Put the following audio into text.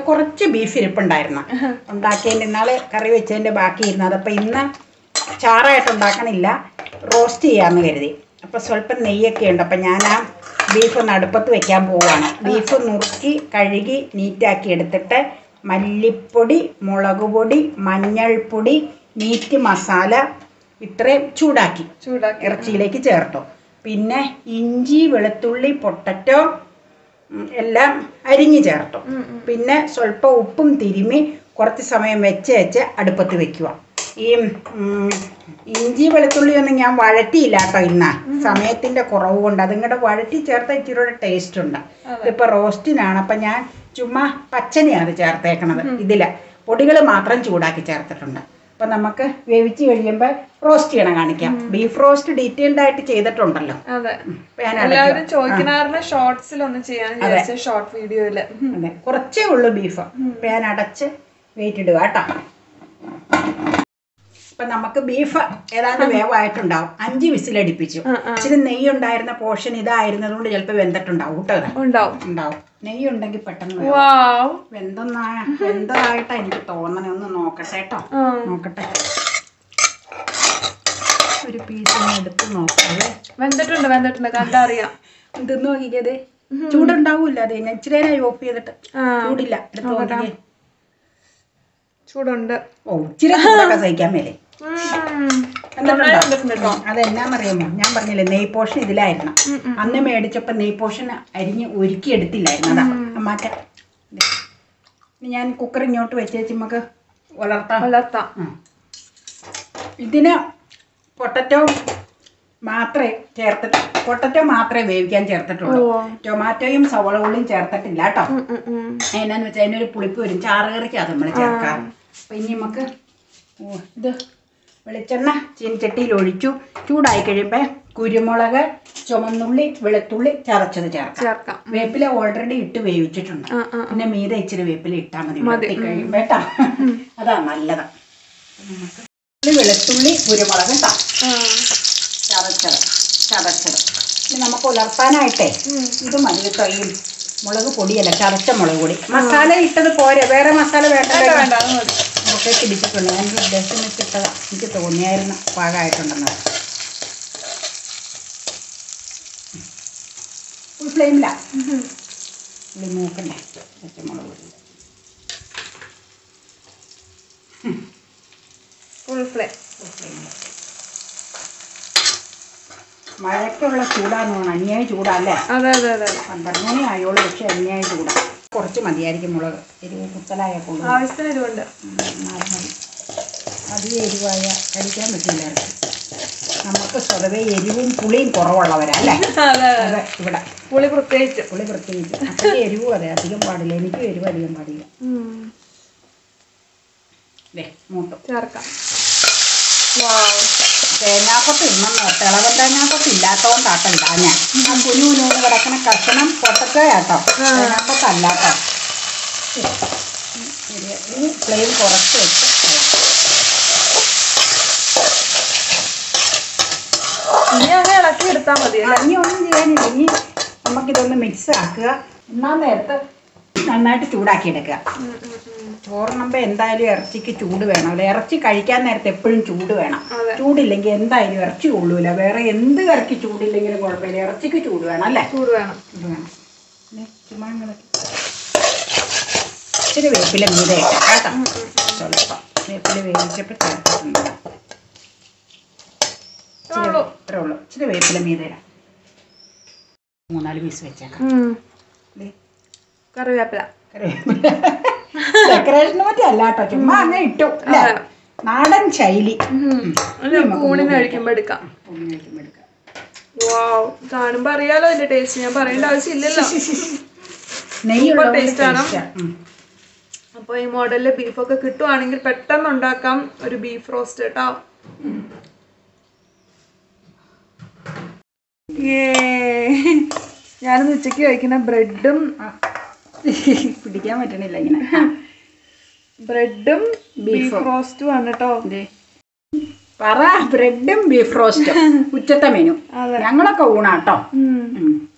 കുറച്ച് ബീഫ് ഇരിപ്പുണ്ടായിരുന്നു ഉണ്ടാക്കിയതിൻ്റെ ഇന്നാള് കറി വെച്ചതിൻ്റെ ബാക്കി ഇരുന്നത് അപ്പം ഇന്ന് ചാറായിട്ട് ഉണ്ടാക്കണില്ല റോസ്റ്റ് ചെയ്യാമെന്ന് കരുതി അപ്പം സ്വല്പം നെയ്യൊക്കെ ഉണ്ട് അപ്പം ഞാൻ ആ ബീഫ് ഒന്ന് അടുപ്പത്ത് വെക്കാൻ പോവുകയാണ് ബീഫ് നുറുക്കി കഴുകി നീറ്റാക്കി എടുത്തിട്ട് മല്ലിപ്പൊടി മുളക് പൊടി മഞ്ഞൾപ്പൊടി മീറ്റ് മസാല ഇത്രയും ചൂടാക്കി ചൂടാക്കി ഇറച്ചിയിലേക്ക് ചേർത്തു പിന്നെ ഇഞ്ചി വെളുത്തുള്ളി പൊട്ടറ്റോ ഉം, എല്ലാം അരിഞ്ഞ് ചേർത്തു പിന്നെ സ്വല്പം ഉപ്പും തിരുമ്മി കുറച്ച് സമയം വെച്ച് വെച്ച് അടുപ്പത്ത് വെക്കുക ഈ ഉം, ഇഞ്ചി വെളുത്തുള്ളി ഒന്നും ഞാൻ വഴറ്റിയില്ല കേട്ടോ ഇന്ന് സമയത്തിന്റെ കുറവ് കൊണ്ട് അതിങ്ങോട്ട് വഴറ്റി ചേർത്ത ഇച്ചിരി കൂടെ ടേസ്റ്റ് ഉണ്ട് ഇതിപ്പോൾ റോസ്റ്റിനാണ് അപ്പം ഞാൻ ചുമ്മാ പച്ചനെയാണ് ചേർത്തേക്കണത് ഇതില് പൊടികൾ മാത്രം ചൂടാക്കി ചേർത്തിട്ടുണ്ട് അപ്പം നമുക്ക് വേവിച്ച് കഴിയുമ്പോൾ റോസ്റ്റ് ചെയ്യണം കാണിക്കാം ബീഫ് റോസ്റ്റ് ഡീറ്റെയിൽഡ് ആയിട്ട് ചെയ്തിട്ടുണ്ടല്ലോ അതെ അപ്പൊ ഞാൻ എല്ലാവരും അടയ്ക്കുക. ചോദിക്കണാറിന് ഷോർട്സിൽ ഒന്ന് ചെയ്യാൻ വിചാരിച്ച ഷോർട്ട് വീഡിയോയില് അതെ കുറച്ചേ ഉള്ളൂ ബീഫ് അപ്പം ഞാൻ അടച്ച് വെയിറ്റ് ഇടുക കേട്ടോ അപ്പം നമുക്ക് ബീഫ് ഏതാണ്ട് വേവായിട്ടുണ്ടാവും അഞ്ച് വിസിലടിപ്പിച്ചു ഇച്ചിരി നെയ്യ് ഉണ്ടായിരുന്ന പോർഷൻ ഇതായിരുന്നത് കൊണ്ട് ചിലപ്പോൾ വെന്തിട്ടുണ്ടാവും കേട്ടോ ഇത്. ഉണ്ടാവും ഉണ്ടാവും നെയ്യ് ഉണ്ടെങ്കിൽ പെട്ടെന്ന് വേവും. വാവ് വെന്തെന്നാ വെന്തതായിട്ടാ എനിക്ക് തോന്നണേ ഒന്ന് നോക്കട്ടെ കേട്ടോ ആ. നോക്കട്ടെ ഒരു പീസ് ഒന്ന് എടുത്ത് നോക്കാവേ വെന്തിട്ടുണ്ട് വെന്തിട്ടുണ്ട് കണ്ടറിയാം എന്തെന്ന് നോക്കിക്കത് ചൂടുണ്ടാവൂല അത് ഞാൻ ഇച്ചിരി നേരം ഓഫ് ചെയ്തിട്ട് ആ ചൂടില്ല എടുത്ത് നോക്കിക്കേ ചൂടുണ്ട് ഓ ഇച്ചിരി ചൂടൊക്കെ സഹിക്കാൻ മേലെ ഉം. എന്നിട്ടുണ്ടോ? വെന്തിട്ടുണ്ട് കേട്ടോ അതെന്നാന്നറിയാമോ ഞാൻ പറഞ്ഞില്ലേ നെയ് പോർഷൻ ഇതിലായിരുന്നു അന്ന് മേടിച്ചപ്പോൾ നെയ് പോർഷൻ അരിഞ്ഞ് ഒരുക്കി എടുത്തില്ലായിരുന്നു അതാ മാറ്റാം ഇനി ഞാൻ കുക്കർ ഇങ്ങോട്ട് വെച്ചേച്ച് നമുക്ക് വളർത്താം വളർത്താം ഉം. ഇതിന് പൊട്ടറ്റോ മാത്രമേ ചേർത്തിട്ട് പൊട്ടറ്റോ മാത്രമേ വേവിക്കാൻ ചേർത്തിട്ടുള്ളൂ ഓ. ടൊമാറ്റോയും സവളകളും ചേർത്തിട്ടില്ല കേട്ടോ ഉം, ഉം, ഉം. എന്നാന്ന് വെച്ചാൽ അതിനൊരു പുളിപ്പ് വരും ചാറുകറിക്ക് അത് നമ്മൾ ചേർക്കാം അപ്പം ഇനി നമുക്ക് ഓ ഇത് വെളിച്ചെണ്ണ ചീനച്ചട്ടിയിൽ ഒഴിച്ചു ചൂടായി കഴിയുമ്പോൾ കുരുമുളക് ചുമന്നുള്ളി വെളുത്തുള്ളി ചതച്ചത് ചേർക്കാം ചേർക്കാം വേപ്പില ഓൾറെഡി ഇട്ട് വേവിച്ചിട്ടുണ്ട് ആ, ആ. പിന്നെ മീതെ ഇച്ചിരി വേപ്പില ഇട്ടാൽ മതി വെട്ടി കഴിയുമ്പോൾ കേട്ടോ അതാ നല്ലത് നമുക്ക് ഇത് വെളുത്തുള്ളി കുരുമുളക് കേട്ടോ ആ. ചതച്ചത് ചതച്ചത് ഇനി നമുക്ക് ഉലർത്താനായിട്ടേ ഇത് മതി കേട്ടോ ഈ മുളക് പൊടിയല്ല ചതച്ച മുളക് പൊടി മസാല ഇട്ടത് പോരെ വേറെ മസാല വേണ്ട വേണ്ട വേണ്ട അത് മതി നമുക്ക് പിടിച്ചിട്ടുണ്ട് ഞാൻ ഉദ്ദേശം വെച്ചിട്ടത് എനിക്ക് തോന്നിയായിരുന്നു പാകമായിട്ടുണ്ടെന്ന് ഫുൾ ഫ്ലെയിമില്ല പുളി മൂക്കണ്ടേ പച്ചമുളക് പൊടി ഫുൾ ഫ്ലെയിം full ഫ്ലെയിമിൽ മഴയ്ക്കുള്ള ചൂടാന്ന് തോന്നുന്നു അന്യായ ചൂടല്ലേ അതെ അതെ അതെ അതെ പന്ത്രണ്ട് മണി ആയോളൂ പക്ഷെ അന്യായ ചൂടാ കുറച്ച് മതിയായിരിക്കും മുളക് എരിവ് കുത്തലായ കൊണ്ട് ആവശ്യത്തിന് ഇതുകൊണ്ട് മതി അധികം എരിവായ കഴിക്കാൻ പറ്റില്ല ഇറച്ചി. നമുക്ക് സ്വതവേ എരിവും പുളിയും കുറവുള്ളവരാ അല്ലേ അതെ അതെ അതെ ഇവിടെ പുളി പ്രത്യേകിച്ച് പുളി പ്രത്യേകിച്ച് അത്ര എരിവും അതെ അധികം പാടില്ല എനിക്കും എരിവ് അധികം പാടില്ല ഉം. ദേ മൂട്ടും ചേർക്കാം വാവ് തേങ്ങാക്കൊത്ത് ഇന്നെന്ന് തിളവൻ തേങ്ങാക്കൊത്ത് ഇല്ലാത്തതുകൊണ്ടാട്ടോ ഇടാ ഞാൻ ആ കുഞ്ഞു കുഞ്ഞു കിടക്കണ കഷണം പൊട്ടക്കയാട്ടോ തേങ്ങാക്കൊത്ത് അല്ലാട്ടോ ഇനി ഫ്ലെയിം കുറച്ച് വെച്ച് ഇളക്കാം. ഇനി അങ്ങ് ഇളക്കി എടുത്താൽ മതി ആ, ഇനി ഒന്നും ചെയ്യാനില്ല ഇനി നമുക്കിതൊന്ന് മിക്സ് ആക്കുക ഒന്നാം നേരത്ത് നന്നായിട്ട് ചൂടാക്കി എടുക്കുക ചോറിനുമ്പോൾ എന്തായാലും ഇറച്ചിക്ക് ചൂട് വേണം അല്ല ഇറച്ചി കഴിക്കാൻ നേരത്തെ എപ്പോഴും ചൂട് വേണം അതെ. ചൂടില്ലെങ്കിൽ എന്തായാലും ഇറച്ചി കൊള്ളൂല വേറെ എന്ത് കറിക്ക് ചൂടില്ലെങ്കിലും കുഴപ്പമില്ല ഇറച്ചിക്ക് ചൂട് വേണം അല്ലേ ചൂട് വേണം ചൂട് വേണം പിന്നെ ചുമ്മാ ഇങ്ങനെ ഇച്ചിരി വേപ്പില മീതെ ഇട്ടേ കേട്ടോ സ്വല്പം വേപ്പില വേവിച്ചപ്പോൾ ചേർത്തിട്ടുണ്ട് ഇത്രേ ഉള്ളൂ. ഇത്രേ ഉള്ളൂ ഇച്ചിരി വേപ്പില മീതെ ഇടാം മൂന്നാല് പീസ് വെച്ചേക്കാം ഉം. ദേ, കറിവേപ്പില ഡെക്കറേഷന് പറ്റി അല്ല കേട്ടോ ചുമ്മാ അങ്ങനെ ഇട്ടു അല്ലേ അതെ. നാടൻ ശൈലി അത് നമുക്ക് ഊണിന് കഴിക്കുമ്പോൾ എടുക്കാം ഊണ് കഴിക്കുമ്പോൾ എടുക്കാം. വാവ് കാണുമ്പോൾ അറിയാലോ ഇതിന്റെ ടേസ്റ്റ് ഞാൻ പറയേണ്ട ആവശ്യമില്ലല്ലോ നെയ്യുള്ള taste ആണ്. ഉം. അപ്പോൾ ഈ മോഡലിൽ ബീഫൊക്കെ കിട്ടുവാണെങ്കിൽ പെട്ടെന്ന് ഉണ്ടാക്കാം ഒരു ബീഫ് റോസ്റ്റ് കേട്ടോ ഞാനിന്ന് ഉച്ചയ്ക്ക് കഴിക്കുന്ന ബ്രെഡും ആ. പിടിക്കാൻ പറ്റണില്ല ഇങ്ങനെ ബ്രെഡും ബീഫ് റോസ്റ്റും ആണ് കേട്ടോ ദേ. പറ ബ്രെഡും ബീഫ് റോസ്റ്റും ഉച്ചത്തെ മെനു അതെ ഞങ്ങളൊക്കെ ഊണാട്ടോ ഉം. ഉം.